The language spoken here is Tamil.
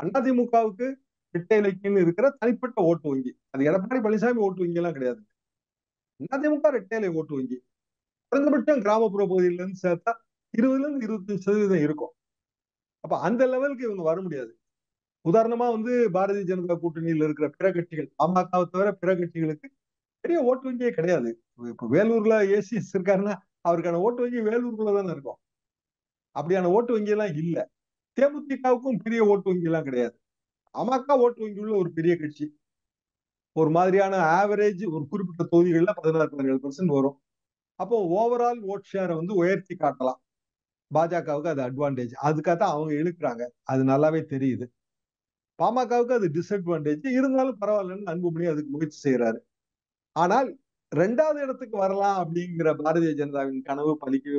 அதிமுகவுக்கு இரட்டை இலக்கியம்னு இருக்கிற தனிப்பட்ட ஓட்டு வங்கி அது எடப்பாடி பழனிசாமி ஓட்டு வங்கி எல்லாம் கிடையாது அதிமுக இரட்டை இலை ஓட்டு வங்கி குறைந்தபட்சம் கிராமப்புற பகுதியில இருந்து சேர்த்தா இருபதுல இருந்து இருபத்தஞ்சு சதவீதம் இருக்கும் அப்ப அந்த லெவலுக்கு இவங்க வர முடியாது உதாரணமா வந்து பாரதிய ஜனதா கூட்டணியில் இருக்கிற பிற கட்சிகள் பாமகவை தவிர பிற கட்சிகளுக்கு பெரிய ஓட்டு வங்கியே கிடையாது இப்ப வேலூர்ல ஏசிஎஸ் இருக்காருன்னா அவருக்கான ஓட்டு வங்கி வேலூருக்குள்ள தானே இருக்கும் அப்படியான ஓட்டு வங்கி எல்லாம் இல்ல தேமுதிகவுக்கும் பெரிய ஓட்டு வங்கி எல்லாம் கிடையாது அமக ஓட்டு வங்கி உள்ள ஒரு பெரிய கட்சி ஒரு மாதிரியான ஆவரேஜ் ஒரு குறிப்பிட்ட தொகுதிகளில் பதினாறு பதினேழு பெர்சன்ட் வரும் அப்போ ஓவரால் ஓட் ஷேரை வந்து உயர்த்தி காட்டலாம் பாஜகவுக்கு அது அட்வான்டேஜ் அதுக்காக தான் அவங்க இழுக்கிறாங்க அது நல்லாவே தெரியுது பாமகவுக்கு அது டிஸ்அட்வான்டேஜ் இருந்தாலும் பரவாயில்லன்னு அன்புமணி அதுக்கு முயற்சி செய்யறாரு ஆனால் ரெண்டாவது இடத்துக்கு வரலாம் அப்படிங்கிற பாரதிய ஜனதாவின் கனவு பலிக்கவே